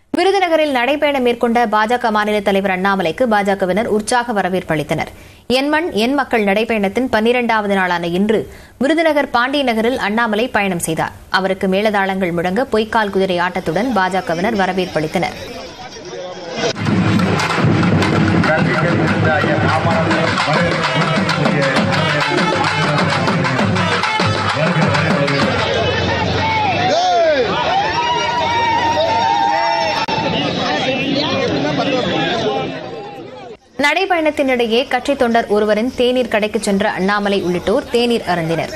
விருதுநகரில் நடைபயணம் மேற்கொண்ட பாஜக மாநில தலைவர் அண்ணாமலைக்கு பாஜகவினர் உற்சாக வரவேற்பு அளித்தனர் என் மண் என் மக்கள் நடைபயணத்தின் பன்னிரண்டாவது நாளான இன்று விருதுநகர் பாண்டிய நகரில் அண்ணாமலை பயணம் செய்தார் அவருக்கு மேலதாளங்கள் முழங்க பொய்க்கால் குதிரை ஆட்டத்துடன் பாஜகவினர் வரவேற்பு அளித்தனர் நடைபயணத்தினிடையே கட்சித் தொண்டர் ஒருவரின் தேநீர் கடைக்கு சென்ற அண்ணாமலை உள்ளிட்டோர் தேநீர் அருந்தினர்